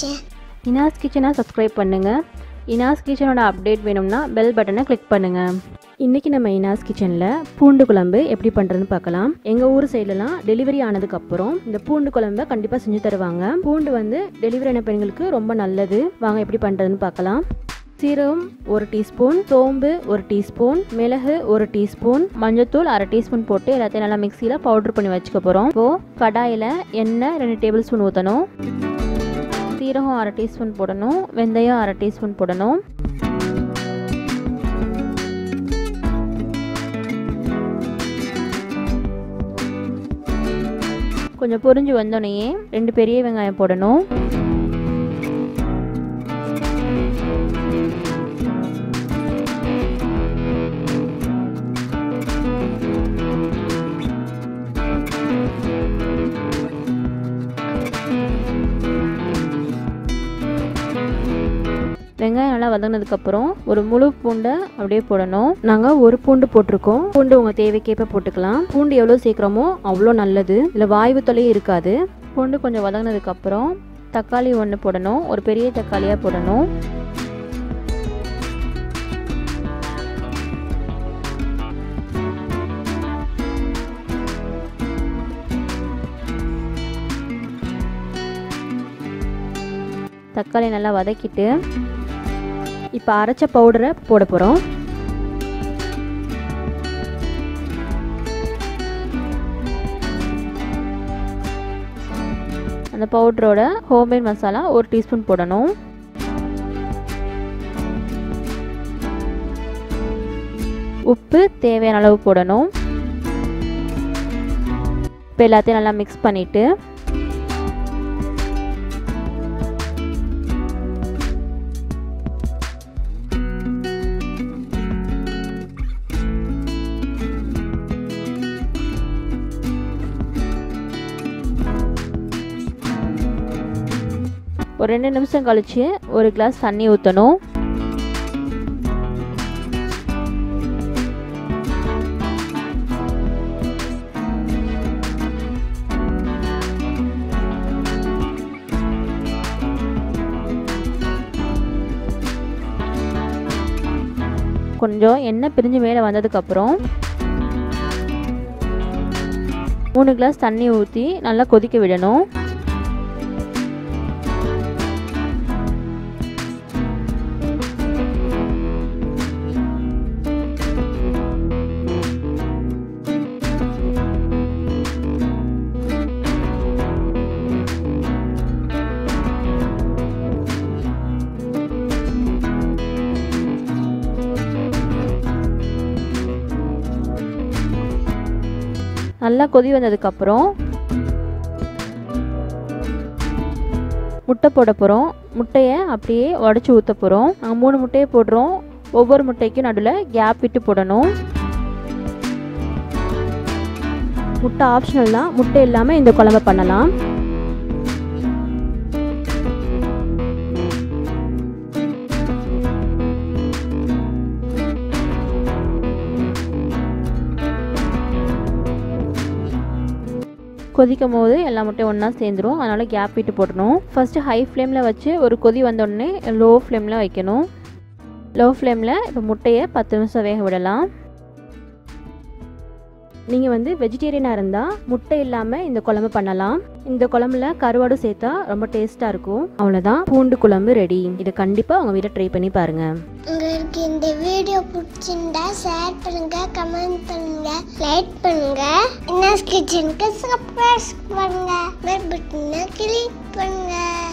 kitchen இனாஸ் கிச்சனை subscribe பண்ணுங்கள் இனாஸ் கிச்சனோட அப்டேட் வேணும்னா பெல் பட்டனை கிளிக் பண்ணுங்கள் இன்றைக்கி நம்ம இனாஸ் கிச்சனில் பூண்டு குழம்பு எப்படி பண்ணுறதுன்னு பார்க்கலாம் எங்கள் ஊர் சைட்லலாம் டெலிவரி ஆனதுக்கப்புறம் இந்த பூண்டு குழம்பை கண்டிப்பாக செஞ்சு தருவாங்க பூண்டு வந்து டெலிவரி ஆன பெண்களுக்கு ரொம்ப நல்லது வாங்க எப்படி பண்ணுறதுன்னு பார்க்கலாம் சீரகம் ஒரு டீஸ்பூன் சோம்பு ஒரு டீஸ்பூன் மிளகு ஒரு டீஸ்பூன் மஞ்சத்தூள் அரை டீஸ்பூன் போட்டு எல்லாத்தையும் நல்லா மிக்சியில் பவுடர் பண்ணி வச்சுக்க போகிறோம் இப்போது கடாயில் எண்ணெய் ரெண்டு டேபிள் ஸ்பூன் ஊற்றணும் சீரகம் அரை டீஸ்பூன் போடணும் வெந்தயம் அரை டீஸ்பூன் போடணும் கொஞ்சம் பொரிஞ்சு வந்தோடனே ரெண்டு பெரிய வெங்காயம் போடணும் வெங்காயம் நல்லா வதங்கினதுக்கப்புறம் ஒரு முழு பூண்டை அப்படியே போடணும் நாங்கள் ஒரு பூண்டு போட்டிருக்கோம் பூண்டு உங்கள் தேவைக்கேற்ப போட்டுக்கலாம் பூண்டு எவ்வளோ சேர்க்குறோமோ அவ்வளோ நல்லது இதில் வாய்வு தொலையும் இருக்காது பூண்டு கொஞ்சம் வதங்கினதுக்கப்புறம் தக்காளி ஒன்று போடணும் ஒரு பெரிய தக்காளியாக போடணும் தக்காளி நல்லா வதக்கிட்டு இப்போ அரைச்ச பவுடரை போட போகிறோம் அந்த பவுடரோட ஹோம்மேட் மசாலா ஒரு டீஸ்பூன் போடணும் உப்பு தேவையான அளவு போடணும் இப்போ எல்லாத்தையும் நல்லா மிக்ஸ் பண்ணிவிட்டு ஒரு ரெண்டு நிமிஷம் கழித்து ஒரு கிளாஸ் தண்ணி ஊற்றணும் கொஞ்சம் எண்ணெய் பிரிஞ்சு மேலே வந்ததுக்கப்புறம் மூணு கிளாஸ் தண்ணி ஊற்றி நல்லா கொதிக்க விடணும் நல்லா கொதி வந்ததுக்கப்புறம் முட்டை போட போகிறோம் முட்டையை அப்படியே உடச்சி ஊற்ற போகிறோம் நாங்கள் மூணு முட்டையை போடுறோம் ஒவ்வொரு முட்டைக்கும் நடுவில் கேப் விட்டு போடணும் முட்டை ஆப்ஷனல் தான் முட்டை இல்லாமல் இந்த குழம்பை பண்ணலாம் கொதிக்கும் போது எல்லா முட்டையும் ஒன்றா சேர்ந்துரும் அதனால் கேப் விட்டு போடணும் ஃபஸ்ட்டு ஹை ஃப்ளேமில் வச்சு ஒரு கொதி வந்தோடனே லோ ஃப்ளேமில் வைக்கணும் லோ ஃப்ளேமில் இப்போ முட்டையை பத்து நிமிஷம் வேக விடலாம் நீங்கள் வந்து வெஜிடேரியனாக இருந்தால் முட்டை இல்லாமல் இந்த குழம்பு பண்ணலாம் இந்த குழம்புல கருவாடு சேர்த்தா ரொம்ப டேஸ்ட்டாக இருக்கும் அவ்வளோதான் பூண்டு குழம்பு ரெடி இதை கண்டிப்பாக உங்கள் வீட்டை ட்ரை பண்ணி பாருங்கள் உங்களுக்கு இந்த வீடியோ பிடிச்சிருந்தா ஷேர் பண்ணுங்க கமெண்ட் பண்ணுங்க லைக் பண்ணுங்க இன்னஸ் கிச்சனுக்கு சப்ஸ்கிரைப் பண்ணுங்க பெல் பட்டனை கிளிக் பண்ணுங்க